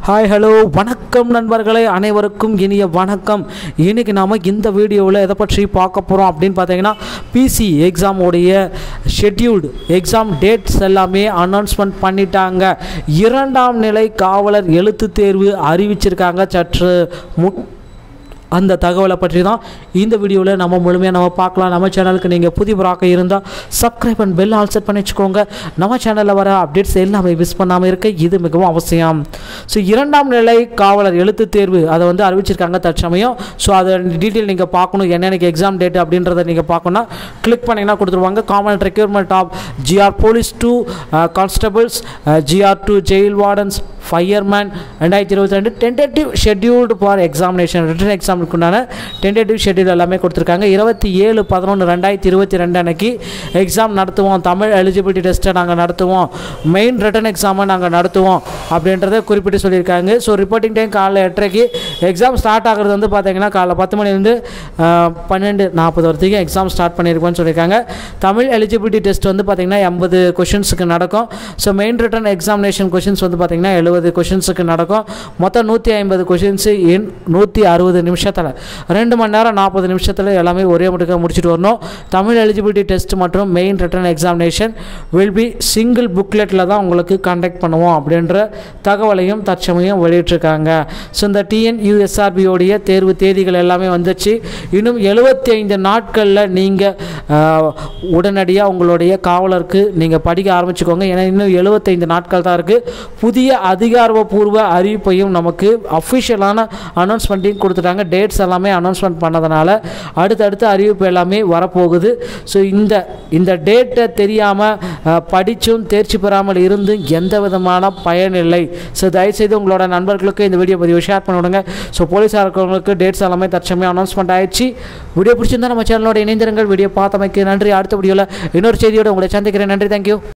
hi hello வணக்கம் நண்பர்களே அனைவருக்கும் இனிய வணக்கம் இன்னைக்கு நாம் இந்த வீடியோவில் எதை பற்றி பார்க்க போகிறோம் அப்படின்னு பார்த்தீங்கன்னா பிசி எக்ஸாமோடைய ஷெட்யூல்டு எக்ஸாம் டேட்ஸ் எல்லாமே அனௌன்ஸ்மெண்ட் பண்ணிட்டாங்க இரண்டாம் நிலை காவலர் எழுத்து தேர்வு அறிவிச்சிருக்காங்க சற்று மு அந்த தகவலை பற்றி தான் இந்த வீடியோவில் நம்ம முழுமையாக நம்ம பார்க்கலாம் நம்ம சேனலுக்கு நீங்கள் புதியவராக இருந்தால் subscribe and bell all set பண்ணி வச்சுக்கோங்க நம்ம சேனலில் வர அப்டேட்ஸ் எல்லாமே மிஸ் பண்ணாமல் இருக்க இது மிகவும் அவசியம் ஸோ இரண்டாம் நிலை காவலர் எழுத்து தேர்வு அதை வந்து அறிவிச்சிருக்காங்க தற்சமயம் ஸோ அதை டீட்டெயில் நீங்கள் பார்க்கணும் என்னென்னைக்கு எக்ஸாம் டேட் அப்படின்றத நீங்கள் பார்க்கணும்னா கிளிக் பண்ணிங்கன்னா கொடுத்துருவாங்க common requirement of GR police two constables GR two jail wardens fireman ரெண்டாயிரத்தி இருபத்தி ரெண்டு tentative scheduled for examination written எக்ஸாமுக்குண்டான டென்டேட்டிவ் ஷெட்யூல் எல்லாமே கொடுத்துருக்காங்க இருபத்தி ஏழு பதினொன்று ரெண்டாயிரத்தி இருபத்தி ரெண்டு அன்னைக்கு எக்ஸாம் நடத்துவோம் தமிழ் எலிஜிபிலிட்டி டெஸ்ட்டை நாங்கள் நடத்துவோம் மெயின் ரிட்டன் எக்ஸாமை நாங்கள் நடத்துவோம் அப்படின்றத குறிப்பிட்டு சொல்லியிருக்காங்க ஸோ ரிப்போர்ட்டிங் டைம் காலைல எட்டரைக்கு எக்ஸாம் ஸ்டார்ட் ஆகிறது வந்து பார்த்தீங்கன்னா காலைல பத்து மணிலேருந்து பன்னெண்டு நாற்பது வரைக்கும் எக்ஸாம் ஸ்டார்ட் பண்ணியிருக்கோம்னு சொல்லியிருக்காங்க தமிழ் எலிஜிபிலிட்டி டெஸ்ட் வந்து பார்த்தீங்கன்னா எண்பது கொஷின்ஸுக்கு நடக்கும் so main written examination questions வந்து பார்த்தீங்கன்னா எழுபது கொஷின்ஸுக்கு நடக்கும் மொத்தம் நூற்றி ஐம்பது கொஷின்ஸு இன் நூற்றி அறுபது நிமிஷத்தில் ரெண்டு மணி நேரம் நாற்பது நிமிஷத்தில் எல்லாமே ஒரே மட்டுக்காக முடிச்சுட்டு வரணும் தமிழ் எலிஜிபிலிட்டி டெஸ்ட் மற்றும் main written examination will be single புக்லெட்டில் தான் உங்களுக்கு கண்டக்ட் பண்ணுவோம் அப்படின்ற தகவலையும் தற்சமயம் வெளியிட்டிருக்காங்க ஸோ இந்த டிஎன்யூஎஸ்ஆர்பியோடைய தேர்வு தேதிகள் எல்லாமே வந்துச்சு இன்னும் எழுபத்தி ஐந்து நாட்களில் நீங்கள் உடனடியாக உங்களுடைய காவலருக்கு நீங்கள் படிக்க ஆரம்பிச்சுக்கோங்க ஏன்னா இன்னும் எழுபத்தைந்து நாட்கள் தான் இருக்குது புதிய அதிகாரப்பூர்வ அறிவிப்பையும் நமக்கு அஃபிஷியலான அனௌன்ஸ்மெண்ட்டையும் கொடுத்துட்டாங்க டேட்ஸ் எல்லாமே அனௌன்ஸ்மெண்ட் பண்ணதுனால அடுத்தடுத்த அறிவிப்பு எல்லாமே வரப்போகுது ஸோ இந்த இந்த டேட்டை தெரியாமல் படித்தும் தேர்ச்சி பெறாமல் இருந்தும் எந்த விதமான பயன் இல்லை ஸோ தயவுசெய்து உங்களோட நண்பர்களுக்கு இந்த வீடியோ பதிவு ஷேர் பண்ணி விடுங்க ஸோ போலீஸாக இருக்கிறவங்களுக்கு டேட்ஸ் எல்லாமே தற்சமயம் அனௌன்ஸ்மெண்ட் ஆயிடுச்சு வீடியோ பிடிச்சிருந்தா நம்ம சேனலோட இணைந்திருங்கள் வீடியோ பார்த்தமைக்கு நன்றி அடுத்த வீடியோவில் இன்னொரு செய்தியோட உங்களை சந்திக்கிறேன் நன்றி தேங்க்யூ